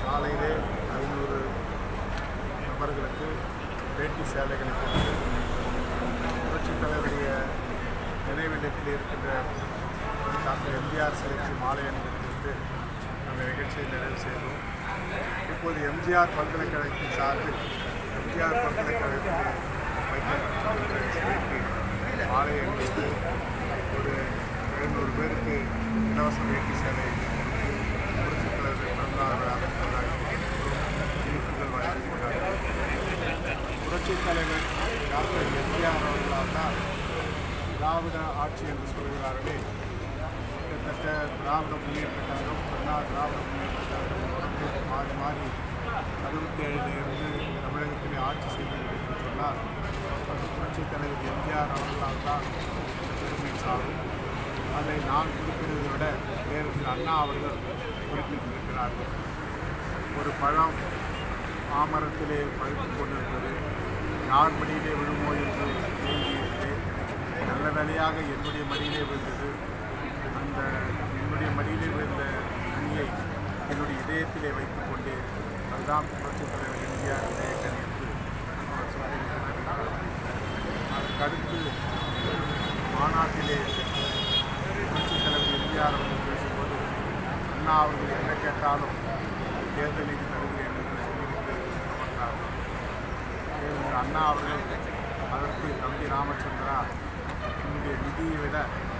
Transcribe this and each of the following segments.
காலையிலே ஐநூறு நபர்களுக்கு வேட்டி சேலைகளை கொடுத்து புரட்சித் தலைவருடைய நினைவிடத்தில் இருக்கின்ற டாக்டர் எம்ஜிஆர் சிலைக்கு மாலை அணிவித்து அந்த நிகழ்ச்சியை நிறைவு செய்தோம் இப்போது எம்ஜிஆர் பல்கலைக்கழகத்தின் சார்பில் எம்ஜிஆர் பல்கலைக்கழகத்தில் வைக்கப்பட்டிருக்கிற சிலைக்கு மாலை அணிவித்து ஒரு எழுநூறு பேருக்கு இலவச வேட்டி சேலை புரட்சித் தலைவர் பிறந்தநாள் விழாவை கொண்டாடி இனிப்புகள் வழங்கியிருக்கிறார்கள் புரட்சித் தலைவர் டாக்டர் எம்ஜிஆர் அவர்களால் தான் திராவிட ஆட்சி என்று சொல்கிறார்களே கிட்டத்தட்ட திராவிட முன்னேற்ற கழகம் கர்நாடக திராவிட முன்னேற்ற கழகம் தொடர்ந்து மாறி மாறி அறுபத்தேழிலிருந்து தமிழகத்திலே ஆட்சி செய்கிறது என்று சொன்னால் அது புரட்சித் தலைவர் எம்ஜிஆர் அவர்களால் தான் இந்த பெருமை சாரும் அதை நான் குறிப்பிடுவதை விட நேரத்தில் அண்ணா அவர்கள் குறிப்பிட்டிருக்கிறார்கள் ஒரு பழம் மாமரத்திலே பழுத்து கொண்டிருந்தது யார் மடியிலே விழுமோ என்று ஏங்கியிருந்தேன் நல்ல வேலையாக என்னுடைய மடியிலே விழுந்தது அந்த என்னுடைய மடியிலே விழுந்த கனியை என்னுடைய இதயத்திலே வைத்துக் கொண்டேன் அதுதான் புரட்சித் தலைவர் எம்ஜிஆர் இதயக்கணி என்று அவர் சொல்லியிருக்கிறார் அதற்கடுத்து மாநாட்டிலே புரட்சித் தலைவர் எம்ஜிஆர் அவர்கள் பேசும்போது அண்ணா அவர்கள் என்ன கேட்டாலும் தேர்தல் நிதி தருகிறேன் என்று சொல்லிவிட்டு அமர்ந்தார் தேர்தல் அண்ணா அவர்கள் அதற்கு தம்பி ராமச்சந்திரா என்னுடைய நிதியை விட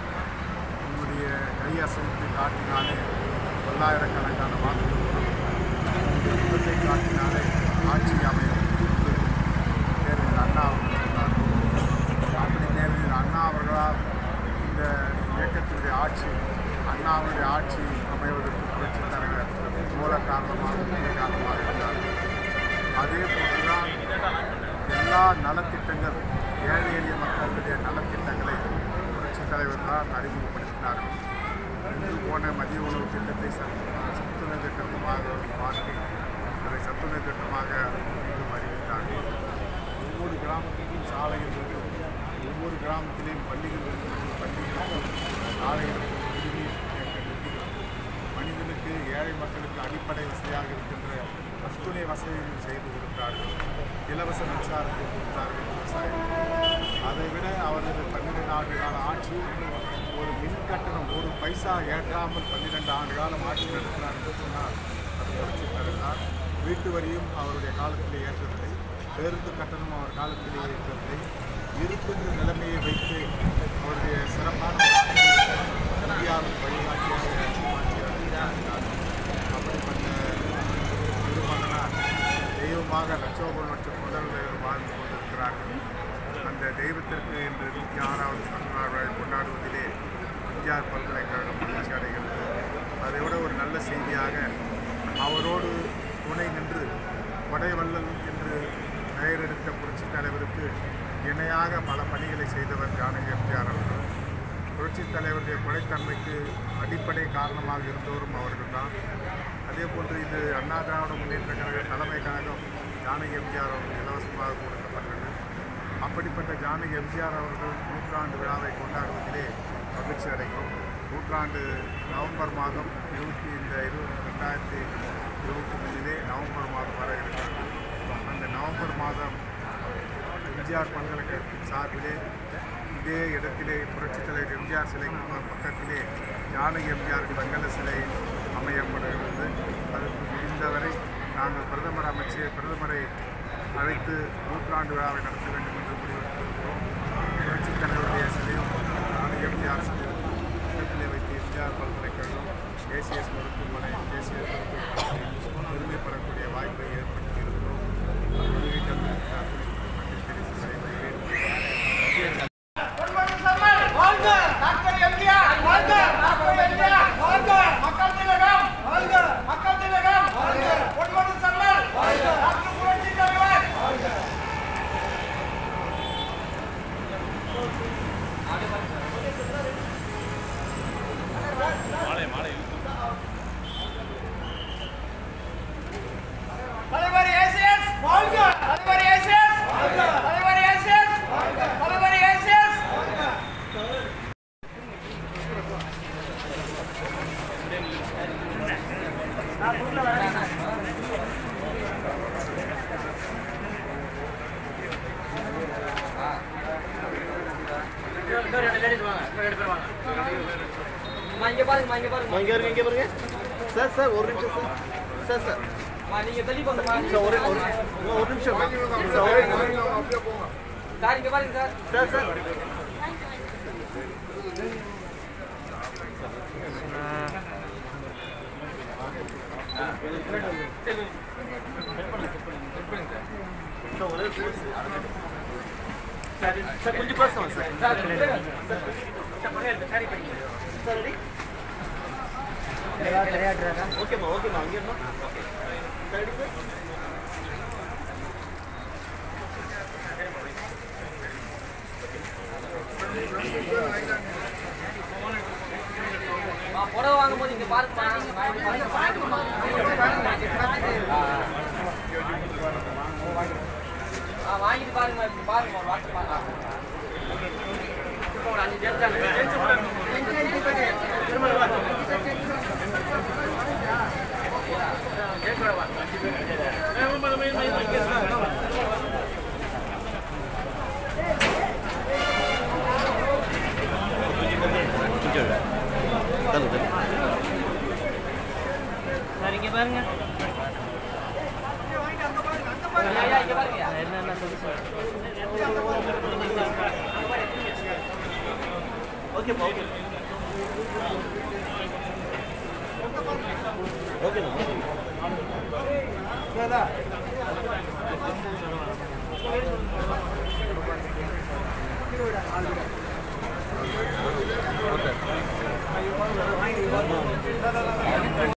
என்னுடைய கையசைத்து காட்டினாலே பல்லாயிரக்கணக்கான வாக்குகள் வரும். என்னுடைய முகத்தை காட்டினாலே ஆட்சி அமையும் என்று தேர்தலில் அண்ணா அவர்கள் சொன்னார் அப்படி நேரில் அண்ணா அவர்களால் இந்த இயக்கத்தினுடைய ஆட்சி அண்ணாவுடைய ஆட்சி அமைவதற்கு புரட்சித் தலைவர் மூல காரணமாக முக்கிய காரணமாக இருந்தார் அதே போன்றுதான் எல்லா நலத்திட்டங்கள் ஏழை எளிய மக்களுடைய நலத்திட்டங்களை புரட்சித் தலைவர் தான் அறிமுகப்படுத்தினார்கள் இன்று போன மதிய உணவு திட்டத்தை சத்து சத்துணவு திட்டமாக மாற்றி அதை சத்துணவு திட்டமாக மீண்டும் அறிவித்தார்கள் ஒவ்வொரு கிராமத்திலும் சாலைகள் வேண்டும் ஒவ்வொரு கிராமத்திலேயும் பள்ளிகள் வேண்டும் பள்ளிகளுக்கும் சாலைகளுக்கும் குடிநீர் தேக்க நிதிகள் மனிதனுக்கு ஏழை மக்களுக்கு அடிப்படை வசதியாக இருக்கின்ற அத்துணை வசதிகளும் செய்து கொடுத்தார்கள் இலவச மின்சாரத்தை கொடுத்தார்கள் விவசாயிகள் அதை விட அவரது பன்னிரெண்டு ஆண்டு கால ஆட்சி ஒரு மின் கட்டணம் ஒரு பைசா ஏற்றாமல் பன்னிரெண்டு ஆண்டு காலம் ஆட்சி நடத்தினார் என்று சொன்னால் அது புரட்சி தலைவர் வீட்டு வரியும் அவருடைய காலத்திலே ஏற்றவில்லை பேருந்து கட்டணம் அவர் காலத்திலே ஏற்றவில்லை இருக்கின்ற நிலைமையை வைத்து அவருடைய சிறப்பான இந்தியாவின் வழிகாட்டியாக மாற்றியார் அப்படிப்பட்ட திருமகனார் தெய்வமாக லட்சோபம் லட்சம் முதல்வர்கள் வாழ்ந்து கொண்டிருக்கிறார்கள் அந்த தெய்வத்திற்கு இன்று நூற்றி ஆறாவது பிறந்தநாள் விழாவை கொண்டாடுவதிலே எம்ஜிஆர் பல்கலைக்கழகம் மகிழ்ச்சி அடைகிறது அதை விட ஒரு நல்ல செய்தியாக அவரோடு துணை நின்று கொடைவள்ளல் என்று பெயரெடுத்த புரட்சித் தலைவருக்கு இணையாக பல பணிகளை செய்தவர் ஜானகி எம்ஜிஆர் அவர்கள் புரட்சித் தலைவருடைய கொடைத்தன்மைக்கு அடிப்படை காரணமாக இருந்தவரும் அவர்கள்தான் அதே போன்று இது அண்ணா திராவிட முன்னேற்ற கழக தலைமை கழகம் ஜானகி எம்ஜிஆர் அவர்கள் இலவசமாக கொடுக்கப்பட்டது அப்படிப்பட்ட ஜானகி எம்ஜிஆர் அவர்கள் நூற்றாண்டு விழாவை கொண்டாடுவதிலே மகிழ்ச்சி அடைகிறோம் நூற்றாண்டு நவம்பர் மாதம் இருபத்தி இந்த இரு ரெண்டாயிரத்தி இருபத்தி மூணிலே நவம்பர் மாதம் வர இருக்கிறது அந்த நவம்பர் மாதம் எம்ஜிஆர் பல்கலைக்கழகத்தின் சார்பிலே இதே இடத்திலே புரட்சித் தலைவர் எம்ஜிஆர் சிலைக்கு பக்கத்திலே ஜானகி எம்ஜிஆர் வெங்கல சிலை அமையப்படுகிறது அதற்கு முடிந்தவரை நாங்கள் பிரதமர் அமைச்சர் பிரதமரை அழைத்து நூற்றாண்டு விழாவை நடத்த வேண்டும் என்று முடிவெடுத்திருக்கிறோம் புரட்சித் தலைவருடைய சிலையும் ஜானகி எம்ஜிஆர் சிலையும் பக்கத்திலே வைத்து எம்ஜிஆர் பல்கலைக்கழகம் ஏசிஎஸ் மருத்துவமனை தேசிய மருத்துவமனை பெருமைப்படக்கூடிய வாய்ப்பை ஏற்படுத்தி இருக்கிறோம் உள்ளிட்ட நன்றி தெரிவித்து விடைபெறுகிறேன் வாழ்க டாக்டர் எம்ஜிஆர் வாழ்க டாக்டர் எம்ஜிஆர் வாழ்க மக்கள் திலகம் வாழ்க மக்கள் திலகம் வாழ்க பொன்மனு செம்மல் வாழ்க டாக்டர் புரட்சி தலைவர் வாழ்க தலைவர் ஏசிஎஸ் வாழ்க தலைவர் ஏசிஎஸ் வாழ்க தலைவர் ஏசிஎஸ் வாழ்க தலைவர் ஏசிஎஸ் வாழ்க நான் இங்க பாருங்கம்மா இங்க பாருங்க இங்கே வருங்க இங்கே பாருங்க சார் சார் ஒரு நிமிஷம் சார் சார் சார் அம்மா, நீங்க தள்ளி போங்கம்மா சார் ஒரு ஒரு அம்மா, ஒரு நிமிஷம் சார் ஒரு அப்படியே போங்க சார் இங்க பாருங்க சார் சார் சார் சார் ஒரே ஒரு சார் சார் கொஞ்சம் பேசலாம் சார் சார் விடுங்க. சார் ரெடி ஓகேம்மா ஓகேம்மா அங்கே இருந்தா சார் ரெடி சார் அம்மா, புடவை வாங்கும் போது இங்க பாருங்கம்மா ஆ, வாங்கிட்டு பாருங்கம்மா இப்படி பாருங்க வாட்ஸ்அப் பாருங்க ஒரு அஞ்சு ஜென்ஸ் தள்ளு தள்ளு சார் இங்க பாருங்க ஐயா, இங்க பாருங்க என்னென்ன சொல்லி ஓகேப்பா ஓகே ஓகேண்ணா ஓகே ஆ